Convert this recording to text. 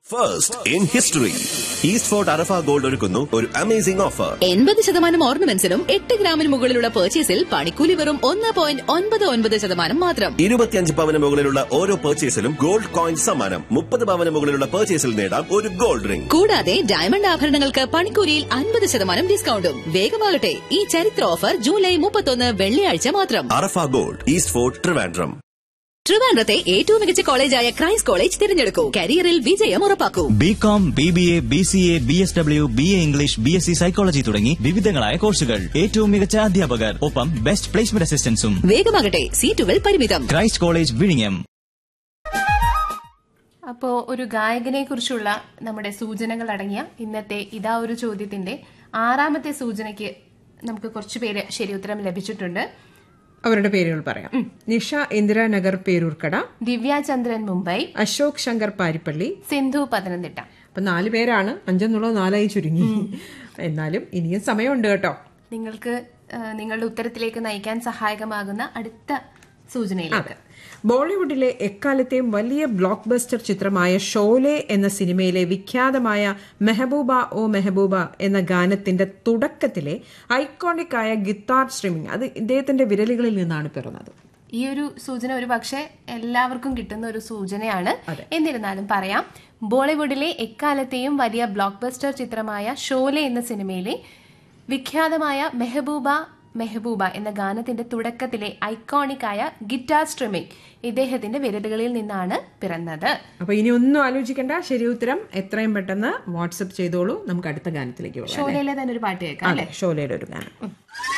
first in history East Fort Arafa gold ഒരുക്കുന്നു ഒരു amazing offer എൺപത് ശതമാനം ഓർണമെന്റ്സിനും എട്ട് ഗ്രാമിന് മുകളിലുള്ള പർച്ചേസിൽ പണിക്കൂലി വെറും ഒന്ന് പോയിന്റ് ഒൻപത് ഒൻപത് ശതമാനം മാത്രം ഇരുപത്തിയഞ്ച് പവന് മുകളിലുള്ള ഓരോ പർച്ചേസിലും ഗോൾഡ് കോയിൻ സമ്മാനം മുപ്പത് പവന് മുകളിലുള്ള പർച്ചേസിൽ നേടാം ഒരു ഗോൾഡ് റിംഗ് കൂടാതെ ഡയമണ്ട് ആഭരണങ്ങൾക്ക് പണിക്കൂലിയിൽ അൻപത് ശതമാനം ഡിസ്കൗണ്ടും വേഗമാകട്ടെ ഈ ചരിത്ര ഓഫർ ജൂലൈ മുപ്പത്തൊന്ന് വെള്ളിയാഴ്ച മാത്രം Arafa gold East Fort Trivandrum ട്രിവാൻഡ്രത്തെ ഏറ്റവും മികച്ച കോളേജായ ക്രൈസ്റ്റ് കോളേജ് തിരഞ്ഞെടുക്കൂ കരിയറിൽ വിജയം ഉറപ്പാക്കൂ B com B B A B C A B S W B A English B S C psychology തുടങ്ങി വിവിധങ്ങളായ കോഴ്സുകൾ ഏറ്റവും മികച്ച അധ്യാപകർ ഒപ്പം ബെസ്റ്റ് പ്ലേസ്മെന്റ് അസിസ്റ്റൻസും വേഗമാകട്ടെ സീറ്റുകൾ പരിമിതം ക്രൈസ്റ്റ് കോളേജ് വിഴിഞ്ഞം അപ്പോൾ ഒരു ഗായകനെ കുറിച്ചുള്ള നമ്മുടെ സൂചനകൾ അടങ്ങിയ ഇന്നത്തെ ഇതാ ഒരു ചോദ്യത്തിന്റെ ആറാമത്തെ സൂചനയ്ക്ക് നമുക്ക് കുറച്ചു പേര് ശരി ഉത്തരം ലഭിച്ചിട്ടുണ്ട് അവരുടെ പേരുകൾ പറയാം നിഷ ഇന്ദിരാനഗർ പേരൂർക്കട ദിവ്യാചന്ദ്രൻ മുംബൈ അശോക് ശങ്കർ പാരിപ്പള്ളി സിന്ധു പത്തനംതിട്ട അപ്പൊ നാല് പേരാണ് അഞ്ചെന്നുള്ളത് നാലായി ചുരുങ്ങി എന്നാലും ഇനിയും സമയമുണ്ട് കേട്ടോ നിങ്ങൾക്ക് ആ, നിങ്ങളുടെ ഉത്തരത്തിലേക്ക് നയിക്കാൻ സഹായകമാകുന്ന അടുത്ത സൂചനയിലേക്ക് ബോളിവുഡിലെ എക്കാലത്തെയും വലിയ ബ്ലോക്ക് ബസ്റ്റർ ചിത്രമായ ഷോലെ എന്ന സിനിമയിലെ വിഖ്യാതമായ മെഹബൂബ ഓ മെഹബൂബ എന്ന ഗാനത്തിന്റെ തുടക്കത്തിലെ ഐക്കോണിക് ആയ ഗിത്താർ സ്ട്രീമിംഗ് അത് ഇദ്ദേഹത്തിന്റെ വിരലുകളിൽ നിന്നാണ് പിറന്നത് ഈ ഒരു സൂചന ഒരു പക്ഷേ എല്ലാവർക്കും കിട്ടുന്ന ഒരു സൂചനയാണ് എന്നിരുന്നാലും പറയാം ബോളിവുഡിലെ എക്കാലത്തെയും വലിയ ബ്ലോക്ക് ബസ്റ്റർ ചിത്രമായ ഷോലെ എന്ന സിനിമയിലെ വിഖ്യാതമായ മെഹബൂബ മെഹബൂബ എന്ന ഗാനത്തിന്റെ തുടക്കത്തിലെ ഐക്കോണിക് ആയ ഗിറ്റാർ സ്ട്രിമിംഗ് ഇദ്ദേഹത്തിന്റെ വിരലുകളിൽ നിന്നാണ് പിറന്നത് അപ്പൊ ഇനി ഒന്നും ആലോചിക്കേണ്ട ശരി ഉത്തരം എത്രയും പെട്ടെന്ന് വാട്സപ്പ് ചെയ്തോളൂ നമുക്ക് അടുത്ത ഗാനത്തിലേക്ക് പോകാം ഷോലയിലെ തന്നെ ഒരു പാട്ട് കേൾക്കാം അതെ ഷോലയുടെ ഒരു ഗാനം